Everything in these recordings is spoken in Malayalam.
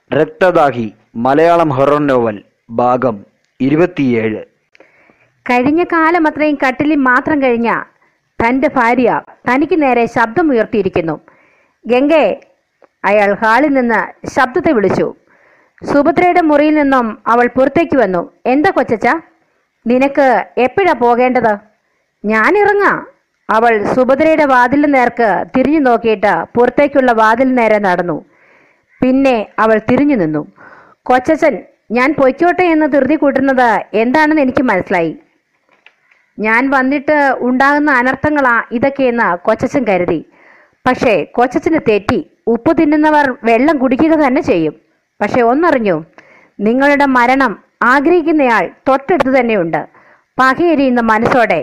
രക്തദാഹി മലയാളം ഹൊറർ നോവൽ ഭാഗം ഇരുപത്തിയേഴ് കഴിഞ്ഞ കാലം അത്രയും കട്ടിലിൽ മാത്രം കഴിഞ്ഞ തൻ്റെ ഭാര്യ തനിക്ക് നേരെ ശബ്ദമുയർത്തിയിരിക്കുന്നു ഗംഗേ അയാൾ ഹാളിൽ നിന്ന് ശബ്ദത്തെ വിളിച്ചു സുഭദ്രയുടെ മുറിയിൽ നിന്നും അവൾ പുറത്തേക്ക് വന്നു എന്താ കൊച്ചച്ച നിനക്ക് എപ്പോഴാ പോകേണ്ടത് ഞാൻ ഇറങ്ങാം അവൾ സുഭദ്രയുടെ വാതിലിന് നേർക്ക് തിരിഞ്ഞു നോക്കിയിട്ട് പുറത്തേക്കുള്ള വാതിൽ നേരെ നടന്നു പിന്നെ അവൾ തിരിഞ്ഞു നിന്നു കൊച്ചച്ചൻ ഞാൻ പൊയ്ക്കോട്ടെ എന്ന് ധൃതി കൂട്ടുന്നത് എന്താണെന്ന് എനിക്ക് മനസ്സിലായി ഞാൻ വന്നിട്ട് ഉണ്ടാകുന്ന അനർത്ഥങ്ങളാ ഇതൊക്കെയെന്ന് കൊച്ചച്ചൻ കരുതി പക്ഷേ കൊച്ചച്ചന് തെറ്റി ഉപ്പ് തിന്നുന്നവർ വെള്ളം കുടിക്കുക തന്നെ ചെയ്യും പക്ഷെ ഒന്നറിഞ്ഞു നിങ്ങളുടെ മരണം ആഗ്രഹിക്കുന്നയാൾ തൊട്ടടുത്ത് തന്നെയുണ്ട് പകയെരിയുന്ന മനസ്സോടെ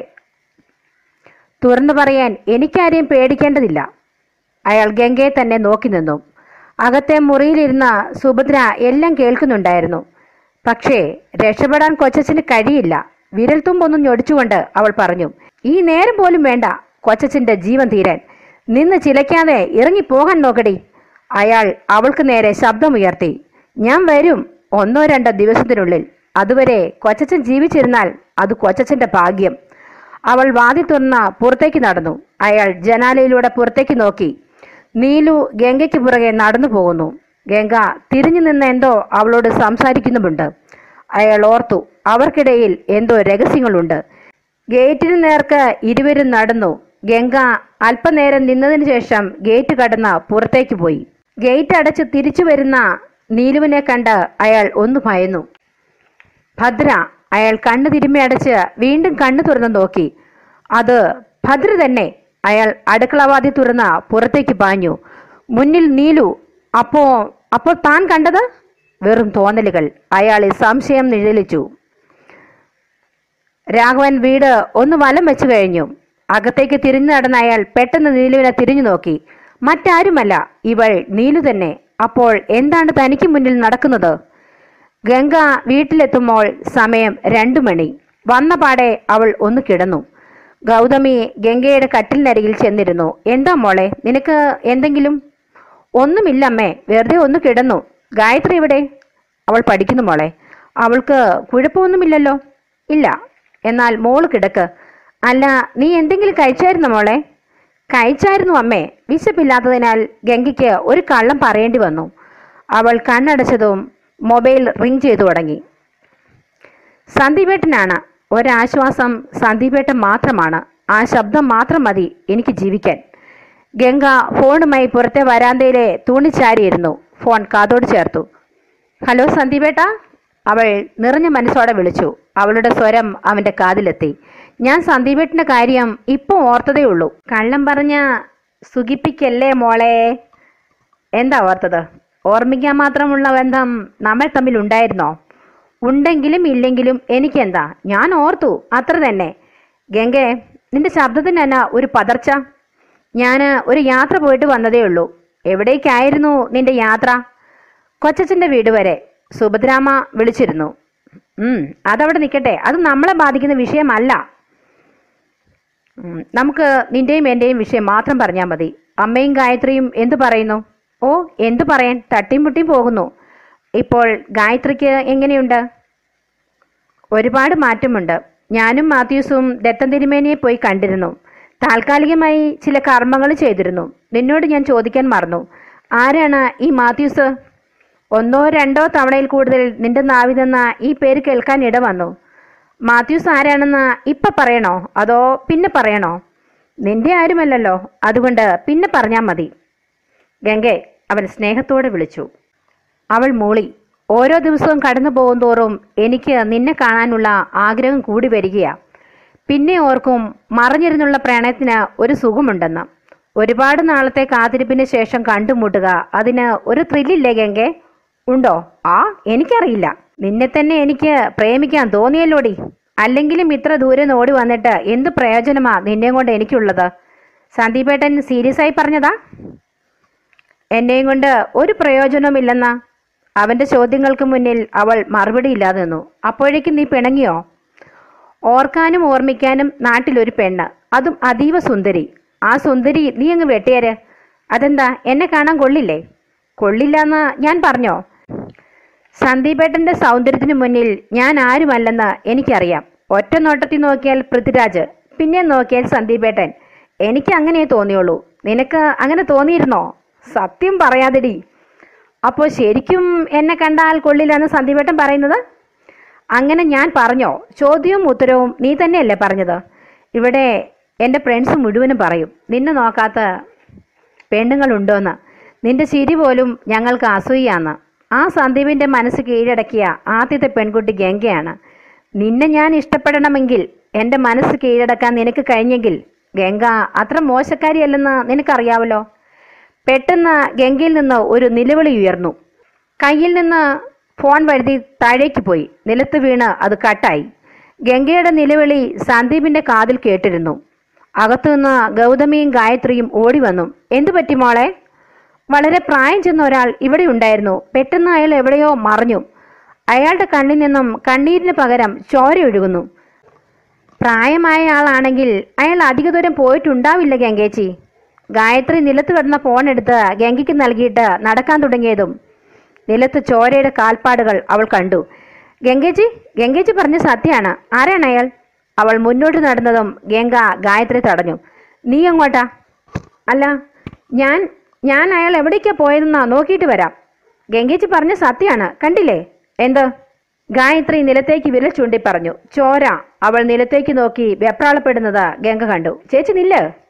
തുറന്നു പറയാൻ എനിക്കാരെയും പേടിക്കേണ്ടതില്ല അയാൾ ഗംഗയെ തന്നെ നോക്കി നിന്നു അകത്തെ മുറിയിലിരുന്ന സുഭദ്ര എല്ലാം കേൾക്കുന്നുണ്ടായിരുന്നു പക്ഷേ രക്ഷപ്പെടാൻ കൊച്ചച്ചന് കഴിയില്ല വിരൽത്തുമ്പൊന്നും ഞൊടിച്ചുകൊണ്ട് അവൾ പറഞ്ഞു ഈ നേരം പോലും വേണ്ട കൊച്ചച്ചന്റെ ജീവൻ തീരാൻ നിന്ന് ചിലയ്ക്കാതെ ഇറങ്ങിപ്പോകാൻ നോക്കടി അയാൾ അവൾക്ക് നേരെ ശബ്ദമുയർത്തി ഞാൻ വരും ഒന്നോ രണ്ടോ ദിവസത്തിനുള്ളിൽ അതുവരെ കൊച്ചച്ചൻ ജീവിച്ചിരുന്നാൽ അത് കൊച്ചച്ചന്റെ ഭാഗ്യം അവൾ വാതി തുറന്ന പുറത്തേക്ക് നടന്നു അയാൾ ജനാലയിലൂടെ പുറത്തേക്ക് നോക്കി നീലു ഗംഗയ്ക്ക് പുറകെ നടന്നു പോകുന്നു ഗംഗ തിരിഞ്ഞു നിന്ന് എന്തോ അവളോട് സംസാരിക്കുന്നുമുണ്ട് അയാൾ ഓർത്തു അവർക്കിടയിൽ എന്തോ രഹസ്യങ്ങളുണ്ട് ഗേറ്റിന് നേർക്ക് ഇരുവരും നടന്നു ഗംഗ അല്പനേരം നിന്നതിന് ശേഷം ഗേറ്റ് കടന്ന് പുറത്തേക്ക് പോയി ഗേറ്റ് അടച്ച് തിരിച്ചു വരുന്ന നീലുവിനെ കണ്ട് അയാൾ ഒന്ന് ഭയന്നു ഭദ്ര അയാൾ കണ്ണു തിരുമ്മി അടച്ച് വീണ്ടും കണ്ണു തുറന്നു നോക്കി അത് ഭദ്ര തന്നെ അയാൾ അടുക്കളവാതി തുറന്ന് പുറത്തേക്ക് പാഞ്ഞു മുന്നിൽ നീലു അപ്പോ അപ്പോൾ താൻ കണ്ടത് വെറും തോന്നലുകൾ അയാളെ സംശയം നിഴലിച്ചു രാഘവൻ വീട് ഒന്ന് വലം വെച്ചു കഴിഞ്ഞു അകത്തേക്ക് തിരിഞ്ഞു നടന്ന അയാൾ പെട്ടെന്ന് നീലുവിനെ തിരിഞ്ഞു നോക്കി മറ്റാരുമല്ല ഇവൾ നീലു തന്നെ അപ്പോൾ എന്താണ് തനിക്ക് മുന്നിൽ നടക്കുന്നത് ഗംഗ വീട്ടിലെത്തുമ്പോൾ സമയം രണ്ടു മണി വന്ന പാടെ അവൾ ഒന്ന് കിടന്നു ഗൗതമി ഗംഗയുടെ കട്ടിലിനരികിൽ ചെന്നിരുന്നു എന്താ മോളെ നിനക്ക് എന്തെങ്കിലും ഒന്നുമില്ല അമ്മേ വെറുതെ ഒന്ന് കിടന്നു ഗായത്രി ഇവിടെ അവൾ പഠിക്കുന്നു മോളെ അവൾക്ക് കുഴപ്പമൊന്നുമില്ലല്ലോ ഇല്ല എന്നാൽ മോള് കിടക്ക് അല്ല നീ എന്തെങ്കിലും കഴിച്ചായിരുന്നോ മോളെ കഴിച്ചായിരുന്നു അമ്മേ വിശപ്പില്ലാത്തതിനാൽ ഗംഗയ്ക്ക് ഒരു കള്ളം പറയേണ്ടി വന്നു അവൾ കണ്ണടച്ചതും മൊബൈൽ റിങ് ചെയ്തു തുടങ്ങി സന്ദീപേട്ടനാണ് ഒരാശ്വാസം സന്ദീപേട്ടൻ മാത്രമാണ് ആ ശബ്ദം മാത്രം മതി എനിക്ക് ജീവിക്കാൻ ഗംഗ ഫോണുമായി പുറത്തെ വരാന്തയിലെ തൂണിച്ചാരിയിരുന്നു ഫോൺ കാതോട് ചേർത്തു ഹലോ സന്ദീപേട്ട അവൾ നിറഞ്ഞ മനസ്സോടെ വിളിച്ചു അവളുടെ സ്വരം അവന്റെ കാതിലെത്തി ഞാൻ സന്ദീപേട്ടന്റെ കാര്യം ഇപ്പോൾ ഓർത്തതേ ഉള്ളൂ കള്ളം പറഞ്ഞ സുഖിപ്പിക്കല്ലേ മോളെ എന്താ ഓർത്തത് ഓർമ്മിക്കാൻ മാത്രമുള്ള ബന്ധം നമ്മൾ തമ്മിൽ ഉണ്ടായിരുന്നോ ഉണ്ടെങ്കിലും ഇല്ലെങ്കിലും എനിക്കെന്താ ഞാൻ ഓർത്തു അത്ര തന്നെ ഗംഗെ നിന്റെ ശബ്ദത്തിന് എന്നാ ഒരു പതർച്ച ഞാൻ ഒരു യാത്ര പോയിട്ട് വന്നതേ ഉള്ളൂ എവിടേക്കായിരുന്നു നിന്റെ യാത്ര കൊച്ചച്ഛൻ്റെ വീട് വരെ സുഭദ്രാമ വിളിച്ചിരുന്നു ഉം, അതവിടെ നിൽക്കട്ടെ അത് നമ്മളെ ബാധിക്കുന്ന വിഷയമല്ല ഉം, നമുക്ക് നിന്റെയും എൻ്റെയും വിഷയം മാത്രം പറഞ്ഞാൽ മതി അമ്മയും ഗായത്രിയും എന്തു പറയുന്നു ഓ എന്തു പറയാൻ തട്ടിയും മുട്ടിയും പോകുന്നു ഇപ്പോൾ ഗായത്രിക്ക് എങ്ങനെയുണ്ട് ഒരുപാട് മാറ്റമുണ്ട് ഞാനും മാത്യൂസും ദത്തൻ തിരുമേനിയെ പോയി കണ്ടിരുന്നു താൽക്കാലികമായി ചില കർമ്മങ്ങൾ ചെയ്തിരുന്നു നിന്നോട് ഞാൻ ചോദിക്കാൻ മറന്നു ആരാണ് ഈ മാത്യൂസ് ഒന്നോ രണ്ടോ തവണയിൽ കൂടുതൽ നിന്റെ നാവിൽ നിന്ന് ഈ പേര് കേൾക്കാൻ ഇട വന്നു മാത്യൂസ് ആരാണെന്ന് ഇപ്പൊ പറയണോ അതോ പിന്നെ പറയണോ നിന്റെ ആരുമല്ലല്ലോ അതുകൊണ്ട് പിന്നെ പറഞ്ഞാൽ മതി ഗംഗെ അവൻ സ്നേഹത്തോടെ വിളിച്ചു അവൾ മൂളി ഓരോ ദിവസവും കടന്നു പോകുന്തോറും എനിക്ക് നിന്നെ കാണാനുള്ള ആഗ്രഹം കൂടി വരികയാ പിന്നെ ഓർക്കും മറിഞ്ഞിരുന്നുള്ള പ്രണയത്തിന് ഒരു സുഖമുണ്ടെന്ന് ഒരുപാട് നാളത്തെ കാത്തിരിപ്പിന് ശേഷം കണ്ടുമുട്ടുക അതിന് ഒരു ത്രില്ലില്ലേ ഗംഗെ ഉണ്ടോ ആ എനിക്കറിയില്ല നിന്നെ തന്നെ എനിക്ക് പ്രേമിക്കാൻ തോന്നിയല്ലോടി അല്ലെങ്കിലും ഇത്ര ദൂരം ഓടി വന്നിട്ട് എന്ത് പ്രയോജനമാ നിന്നെയും കൊണ്ട് എനിക്കുള്ളത് സന്ദീപേട്ടൻ സീരിയസ് ആയി പറഞ്ഞതാ എന്നെയും കൊണ്ട് ഒരു പ്രയോജനവുമില്ലെന്നാ അവന്റെ ചോദ്യങ്ങൾക്ക് മുന്നിൽ അവൾ മറുപടി ഇല്ലാതെ നിന്നു അപ്പോഴേക്കും നീ പിണങ്ങിയോ ഓർക്കാനും ഓർമ്മിക്കാനും നാട്ടിലൊരു പെണ്ണ് അതും അതീവ സുന്ദരി ആ സുന്ദരി നീ അങ്ങ് വെട്ടിയേര് അതെന്താ എന്നെ കാണാൻ കൊള്ളില്ലേ കൊള്ളില്ലെന്ന് ഞാൻ പറഞ്ഞോ സന്ദീപേട്ടന്റെ സൗന്ദര്യത്തിന് മുന്നിൽ ഞാൻ ആരുമല്ലെന്ന് എനിക്കറിയാം ഒറ്റ നോട്ടത്തിൽ നോക്കിയാൽ പൃഥ്വിരാജ് പിന്നെ നോക്കിയാൽ സന്ദീപേട്ടൻ എനിക്ക് അങ്ങനെ തോന്നിയുള്ളൂ നിനക്ക് അങ്ങനെ തോന്നിയിരുന്നോ സത്യം പറയാതെടി അപ്പോൾ ശരിക്കും എന്നെ കണ്ടാൽ കൊള്ളില്ലെന്ന് സന്ദീപേട്ടൻ പറയുന്നത് അങ്ങനെ ഞാൻ പറഞ്ഞോ ചോദ്യവും ഉത്തരവും നീ തന്നെയല്ലേ പറഞ്ഞത് ഇവിടെ എൻ്റെ ഫ്രണ്ട്സ് മുഴുവനും പറയും നിന്നെ നോക്കാത്ത പെണ്ണുങ്ങളുണ്ടോന്ന് നിന്റെ ചിരി പോലും ഞങ്ങൾക്ക് അസൂയാന്ന് ആ സന്ദീപിൻ്റെ മനസ്സ് കീഴടക്കിയ ആദ്യത്തെ പെൺകുട്ടി ഗംഗയാണ് നിന്നെ ഞാൻ ഇഷ്ടപ്പെടണമെങ്കിൽ എൻ്റെ മനസ്സ് കീഴടക്കാൻ നിനക്ക് കഴിഞ്ഞെങ്കിൽ ഗംഗ അത്ര മോശക്കാരിയല്ലെന്ന് നിനക്കറിയാവല്ലോ പെട്ടെന്ന് ഗംഗയിൽ നിന്ന് ഒരു നിലവിളി ഉയർന്നു കയ്യിൽ നിന്ന് ഫോൺ വഴുതി താഴേക്ക് പോയി നിലത്ത് വീണ് അത് കട്ടായി ഗംഗയുടെ നിലവിളി സന്ദീപിന്റെ കാതിൽ കേട്ടിരുന്നു അകത്തുനിന്ന് ഗൗതമിയും ഗായത്രിയും ഓടി വന്നു എന്തു പറ്റി മോളെ വളരെ പ്രായം ചെന്ന ഒരാൾ ഇവിടെ ഉണ്ടായിരുന്നു പെട്ടെന്ന് അയാൾ എവിടെയോ മറിഞ്ഞു അയാളുടെ കണ്ണിൽ നിന്നും കണ്ണീരിന് പകരം ചോര ഒഴുകുന്നു പ്രായമായ ആളാണെങ്കിൽ അയാൾ അധിക ദൂരം പോയിട്ടുണ്ടാവില്ല ഗംഗേച്ചി ഗായത്രി നിലത്ത് കിടന്ന ഫോൺ എടുത്ത് ഗംഗയ്ക്ക് നൽകിയിട്ട് നടക്കാൻ തുടങ്ങിയതും നിലത്ത് ചോരയുടെ കാൽപ്പാടുകൾ അവൾ കണ്ടു ഗംഗേച്ചി ഗംഗേച്ചി പറഞ്ഞ സത്യമാണ് ആരാണ് അയാൾ അവൾ മുന്നോട്ട് നടന്നതും ഗംഗ ഗായത്രി തടഞ്ഞു നീ എങ്ങോട്ടാ അല്ല ഞാൻ ഞാൻ അയാൾ എവിടേക്കാ പോയതെന്നാ നോക്കിയിട്ട് വരാം ഗംഗേച്ചി പറഞ്ഞ സത്യമാണ് കണ്ടില്ലേ എന്ത് ഗായത്രി നിലത്തേക്ക് വിരൽ ചൂണ്ടി പറഞ്ഞു ചോര അവൾ നിലത്തേക്ക് നോക്കി വെപ്രാളപ്പെടുന്നത് ഗംഗ കണ്ടു ചേച്ചി നില്ല്